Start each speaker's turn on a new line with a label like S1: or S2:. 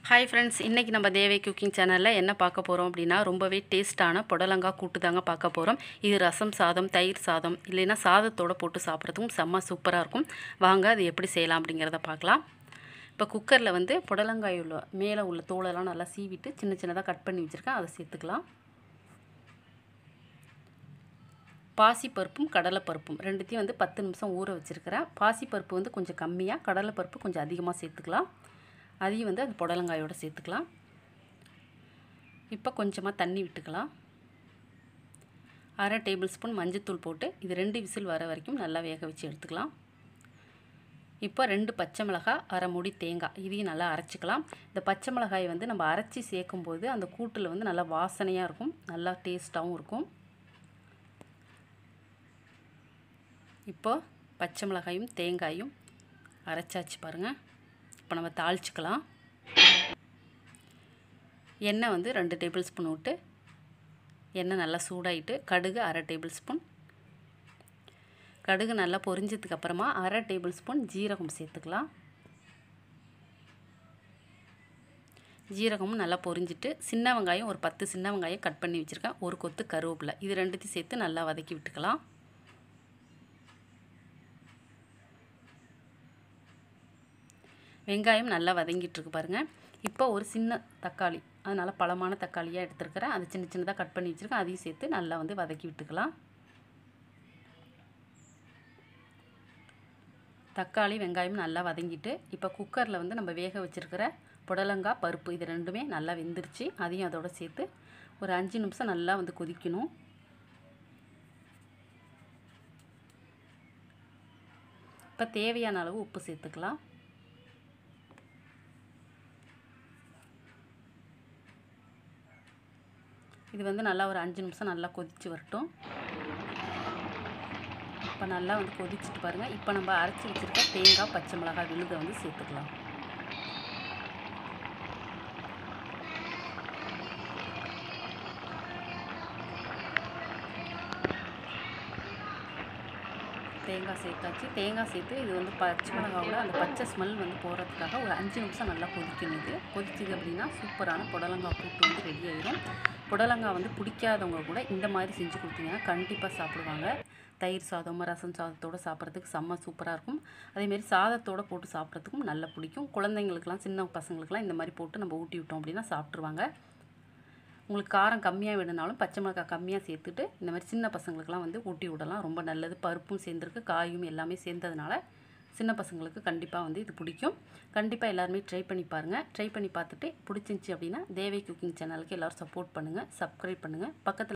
S1: hi friends இன்றைக்கி நம்ம தேவை குக்கிங் சேனலில் என்ன பார்க்க போகிறோம் அப்படின்னா ரொம்பவே டேஸ்ட்டான புடலங்காய் கூட்டு தாங்க பார்க்க போகிறோம் இது ரசம் சாதம் தயிர் சாதம் இல்லைன்னா சாதத்தோடு போட்டு சாப்பிட்றதுக்கும் செம்ம சூப்பராக இருக்கும் வாங்க அது எப்படி செய்யலாம் அப்படிங்கிறத பார்க்கலாம் இப்போ குக்கரில் வந்து புடலங்காய் உள்ள மேலே உள்ள தோலெல்லாம் நல்லா சீவிட்டு சின்ன சின்னதாக கட் பண்ணி வச்சுருக்கேன் அதை சேர்த்துக்கலாம் பாசிப்பருப்பும் கடலைப்பருப்பும் ரெண்டுத்தையும் வந்து பத்து நிமிஷம் ஊற வச்சுருக்கிறேன் பாசிப்பருப்பு வந்து கொஞ்சம் கம்மியாக கடலைப்பருப்பு கொஞ்சம் அதிகமாக சேர்த்துக்கலாம் அதையும் வந்து அது புடலங்காயோடு சேர்த்துக்கலாம் இப்போ கொஞ்சமாக தண்ணி விட்டுக்கலாம் அரை டேபிள் ஸ்பூன் மஞ்சத்தூள் போட்டு இது ரெண்டு விசில் வர வரைக்கும் நல்லா வேக வச்சு எடுத்துக்கலாம் இப்போ ரெண்டு பச்சை மிளகாய் அரை முடி தேங்காய் இதையும் நல்லா அரைச்சிக்கலாம் இந்த பச்சை மிளகாய் வந்து நம்ம அரைச்சி சேர்க்கும்போது அந்த கூட்டில் வந்து நல்லா வாசனையாக இருக்கும் நல்லா டேஸ்ட்டாகவும் இருக்கும் இப்போ பச்சை மிளகாயும் தேங்காயும் அரைச்சாச்சு பாருங்கள் இப்போ நம்ம தாளிச்சிக்கலாம் எண்ணெய் வந்து ரெண்டு டேபிள் ஸ்பூன் விட்டு எண்ணெய் நல்லா சூடாயிட்டு கடுகு அரை டேபிள் ஸ்பூன் கடுகு நல்லா பொரிஞ்சதுக்கு அப்புறமா அரை டேபிள் ஸ்பூன் ஜீரகம் சேர்த்துக்கலாம் ஜீரகமும் நல்லா பொரிஞ்சிட்டு சின்ன வெங்காயம் ஒரு பத்து சின்ன வெங்காயம் கட் பண்ணி வச்சுருக்கேன் ஒரு கொத்து கருவேப்பிலை இது ரெண்டுத்தையும் சேர்த்து நல்லா வதக்கி விட்டுக்கலாம் வெங்காயம் நல்லா வதங்கிட்டுருக்கு பாருங்கள் இப்போ ஒரு சின்ன தக்காளி அதனால் பழமான தக்காளியாக எடுத்துருக்கிறேன் அது சின்ன சின்னதாக கட் பண்ணி வச்சுருக்கேன் அதையும் சேர்த்து நல்லா வந்து வதக்கி விட்டுக்கலாம் தக்காளி வெங்காயம் நல்லா வதங்கிட்டு இப்போ குக்கரில் வந்து நம்ம வேக வச்சுருக்கிற புடலங்காய் பருப்பு இது ரெண்டுமே நல்லா வெந்துருச்சு அதையும் அதோட சேர்த்து ஒரு அஞ்சு நிமிஷம் நல்லா வந்து கொதிக்கணும் இப்போ தேவையான அளவு உப்பு சேர்த்துக்கலாம் இது வந்து நல்லா ஒரு அஞ்சு நிமிஷம் நல்லா கொதித்து வரட்டும் இப்போ நல்லா வந்து கொதிச்சுட்டு பாருங்கள் இப்போ நம்ம அரைச்சி வச்சுருக்க தேங்காய் பச்சை மிளகாய் விழுதை வந்து சேர்த்துக்கலாம் தேங்காய் சேர்த்தாச்சு தேங்காய் சேர்த்து இது வந்து பச்சை மிளகாவோட அந்த பச்சை ஸ்மெல் வந்து போகிறதுக்காக ஒரு அஞ்சு நிமிஷம் நல்லா கொதிக்கணும் இது கொதிச்சுது அப்படின்னா சூப்பரான புடலங்காய் கூட்டு வந்து ரெடி ஆயிடும் புடலங்காய் வந்து பிடிக்காதவங்க கூட இந்த மாதிரி செஞ்சு கொடுத்தீங்கன்னா கண்டிப்பாக சாப்பிடுவாங்க தயிர் சாதம் ரசம் சாதத்தோடு சாப்பிட்றதுக்கு செம்ம சூப்பராக இருக்கும் அதேமாரி சாதத்தோடு போட்டு சாப்பிட்றதுக்கும் நல்லா பிடிக்கும் குழந்தைங்களுக்குலாம் சின்ன பசங்களுக்குலாம் இந்த மாதிரி போட்டு நம்ம ஊட்டி விட்டோம் அப்படின்னா சாப்பிட்ருவாங்க உங்களுக்கு காரம் கம்மியாக வேணுனாலும் பச்சை மிளகாய் கம்மியாக சேர்த்துட்டு இந்த மாதிரி சின்ன பசங்களுக்கெலாம் வந்து ஊட்டி விடலாம் ரொம்ப நல்லது பருப்பும் சேர்ந்துருக்கு காயும் எல்லாமே சேர்ந்ததுனால சின்ன பசங்களுக்கு கண்டிப்பாக வந்து இது பிடிக்கும் கண்டிப்பாக எல்லாருமே ட்ரை பண்ணி பாருங்கள் ட்ரை பண்ணி பார்த்துட்டு பிடிச்சிருந்துச்சி அப்படின்னா தேவை குக்கிங் சேனலுக்கு எல்லோரும் சப்போர்ட் பண்ணுங்கள் சப்ஸ்கிரைப் பண்ணுங்கள் பக்கத்தில்